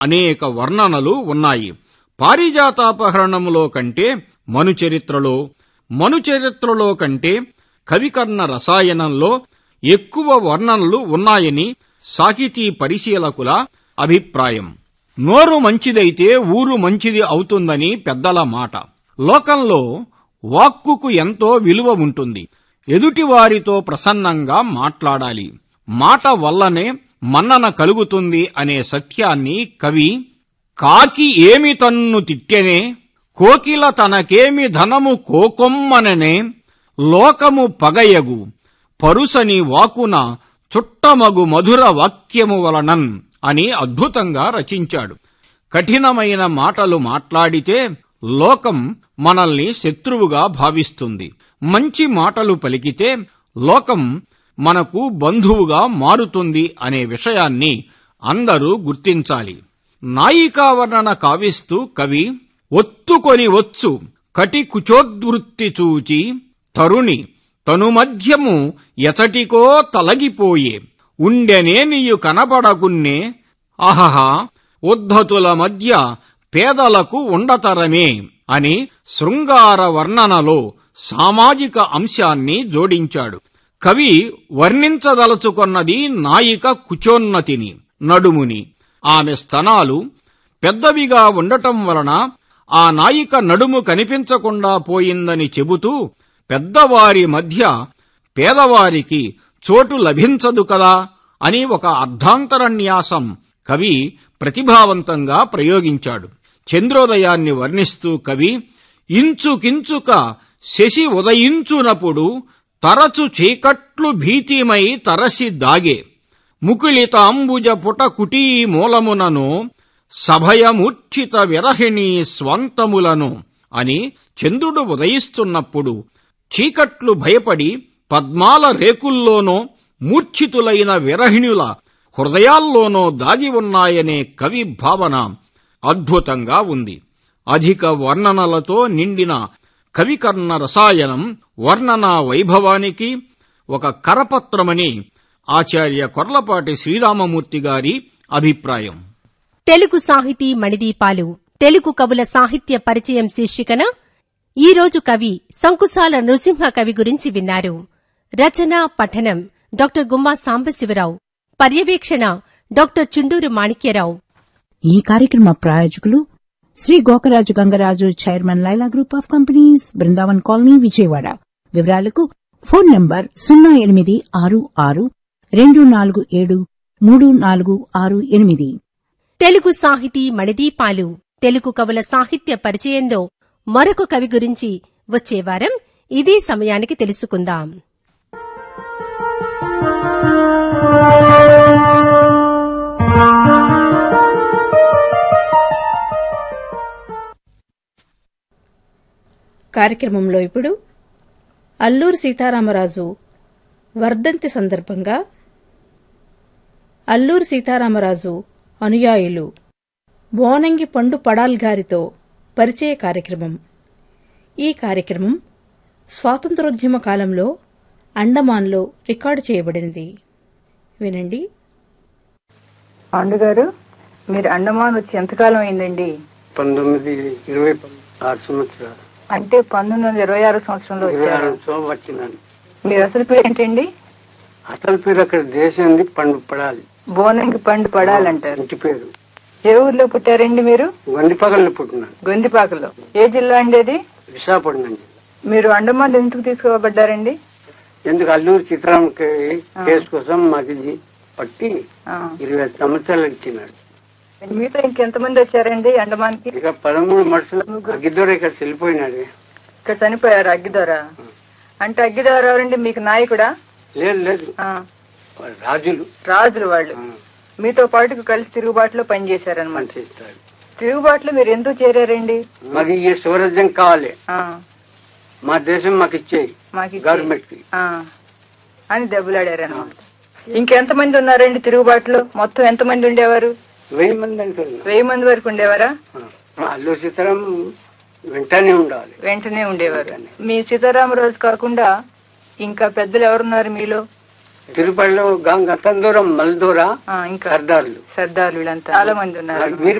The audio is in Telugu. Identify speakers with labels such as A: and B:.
A: అనేక వర్ణనలు ఉన్నాయి పారిజాతాపహరణములో కంటే మనుచరిత్రలో మనుచరిత్రలో కంటే కవికర్ణ రసాయనంలో ఎక్కువ వర్ణనలు ఉన్నాయని సాహితీ పరిశీలకుల అభిప్రాయం నోరు మంచిదైతే ఊరు మంచిది అవుతుందని పెద్దల మాట లోకంలో వాక్కుకు ఎంతో విలువ ఉంటుంది ఎదుటివారితో ప్రసన్నంగా మాట్లాడాలి మాట వల్లనే మన్నన కలుగుతుంది అనే సత్యాన్ని కవి కాకి ఏమి తన్ను తిట్టెనే కోకిల తనకేమి ధనము కోకొమ్మననే లోకము పగయగు పరుసని వాకున చుట్టమగు మధుర వాక్యము వలనన్ అని అద్భుతంగా రచించాడు కఠినమైన మాటలు మాట్లాడితే లోకం మనల్ని శత్రువుగా భావిస్తుంది మంచి మాటలు పలికితే లోకం మనకు బంధువుగా మారుతుంది అనే విషయాన్ని అందరూ గుర్తించాలి నాయికావర్ణన కావిస్తూ కవి ఒత్తుకొని వచ్చు కటి కుచోద్వృత్తి చూచి తరుణి తను మధ్యము ఎచటికో తలగిపోయే ఉండెనేనియు కనపడకున్నే అహహా ఉద్ధతుల మధ్య పేదలకు ఉండతరమే అని శృంగార వర్ణనలో సామాజిక అంశాన్ని జోడించాడు కవి వర్ణించదలుచుకొన్నది నాయిక కుచోన్నతిని నడుముని ఆమె స్తనాలు పెద్దవిగా ఉండటం వలన ఆ నాయిక నడుము కనిపించకుండా పోయిందని చెబుతూ పెద్దవారి మధ్య పేదవారికి చోటు లభించదు కదా అని ఒక అర్ధాంతరన్యాసం కవి ప్రతిభావంతంగా ప్రయోగించాడు చంద్రోదయాన్ని వర్ణిస్తూ కవి ఇంచుకించుక శశి ఉదయించునప్పుడు తరచు చీకట్లు భీతిమై తరసి దాగే ముకుళితాంబుజ పుట కుటీ మూలమునను సభయమూర్ఛిత విరహిణి స్వంతములను అని చంద్రుడు ఉదయిస్తున్నప్పుడు చీకట్లు భయపడి పద్మాల రేకుల్లోనో మూర్ఛితులైన విరహిణుల హృదయాల్లోనో దాగి ఉన్నాయనే కవి భావన అద్భుతంగా ఉంది అధిక వర్ణనలతో నిండిన కవికర్ణ రసాయనం వర్ణనా వైభవానికి ఒక కరపత్రమని ఆచార్య కొర్లపాటి శ్రీరామమూర్తి గారి అభిప్రాయం
B: తెలుగు సాహితీ మణిదీపాలు తెలుగు కవుల సాహిత్య పరిచయం శీర్షికన ఈరోజు కవి సంకుశాల నృసింహ కవి గురించి విన్నారు రచన పఠనం డాక్టర్ గుమ్మా సాంబశివరావు పర్యవేక్షణ డాక్టర్ చుండూరు మాణిక్యరావు
C: ఈ కార్యక్రమ ప్రాయోజకులు Shri Gokaraju Gangaraju chairman Laila group of companies Brindavan colony Vijayawada వివరాలకు ఫోన్ నంబర్ సున్నా ఎనిమిది ఆరు ఆరు రెండు నాలుగు ఏడు మూడు నాలుగు ఆరు ఎనిమిది
B: తెలుగు సాహితీ మణిదీపాలు తెలుగు కవుల సాహిత్య పరిచయంలో మరొక కవి గురించి వచ్చే వారం ఇదే సమయానికి తెలుసుకుందాం
D: కార్యక్రమంలో ఇప్పుడు అల్లూరి సీతారామరాజు వర్ధంతి సందర్భంగా అల్లూరి సీతారామరాజు అనుయాయులు బోనంగి పండు పడాల్ గారితో పరిచయ కార్యక్రమం ఈ కార్యక్రమం స్వాతంత్రోద్యమ కాలంలో అండమాన్లో రికార్డు చేయబడినది వినండి
E: పాండు మీరు అండమాన్ వచ్చి ఎంతకాలం అయిందండి
F: పంతొమ్మిది ఇరవై ఆరు సంవత్సరాలు
E: అంటే పంతొమ్మిది వందల ఇరవై ఆరు సంవత్సరంలో
F: ఇరవై
E: వచ్చారు
F: ఆరు సంవత్సరం వచ్చినాను
E: మీరు అసలు పేరు ఏంటండి
F: అసలు పేరు అక్కడ దేశం ఉంది పండు పడాలి
E: బోనంగి పండు పడాలంటారు
F: ఇంటి పేరు
E: ఏ ఊర్లో పుట్టారండి మీరు
F: గండిపగల్లో పుట్టినాను
E: గొందిపాకలో ఏ జిల్లా అండి అది
F: విశాఖపట్నం జిల్లా
E: మీరు అండమాన్ ఎందుకు తీసుకోబడ్డారండి
F: ఎందుకు అల్లూరు సీతారాం కేసు కోసం మాకు ఇది పట్టి
E: ఆ.
F: ఇరవై ఐదు సంవత్సరాలు ఇచ్చినాడు
E: మీతో ఇంకెంతమంది వచ్చారండి అండమాన్ కి
F: ఇక పదమూడు మనుషులు అగ్గిద్దరు ఇక్కడ వెళ్ళిపోయినాడు
E: ఇక్కడ చనిపోయారు అగ్గిదొర అంటే అగ్గిదొర ఎవరండి మీకు నాయకుడా
F: లేదు లేదు
E: ఆ,
F: వాళ్ళు రాజులు
E: రాజులు వాళ్ళు
F: ఆ,
E: మీతో పాటు కలిసి తిరుగుబాటులో పనిచేశారనమాట
F: పనిచేస్తారు
E: తిరుగుబాటులో మీరు ఎందుకు చేరారండి
F: మాకు ఈ స్వరాజ్యం కావాలి
E: ఆ,
F: మా దేశం మాకు ఇచ్చేయి
E: మాకు ఇచ్చేయి.
F: గవర్నమెంట్ కి
E: ఆ, అని దెబ్బలాడారు అనమాట ఇంకెంతమంది ఉన్నారండి తిరుగుబాటులో మొత్తం ఎంతమంది ఉండేవారు
F: వెయ్యి మంది అంటారు
E: వెయ్యి మంది వరకు ఉండేవారా
F: ఆ, అల్లూరు సీతారాం వెంటనే ఉండాలి
E: వెంటనే ఉండేవారు మీ సీతారామరాజు కాకుండా ఇంకా పెద్దలు ఎవరున్నారు మీలో
F: తిరుపతిలో గంగ తందూరం మల్దూర
E: ఆ, ఇంకా
F: సర్దార్లు
E: సర్దార్లు వీళ్ళంతా చాలా మంది ఉన్నారు
F: వీరు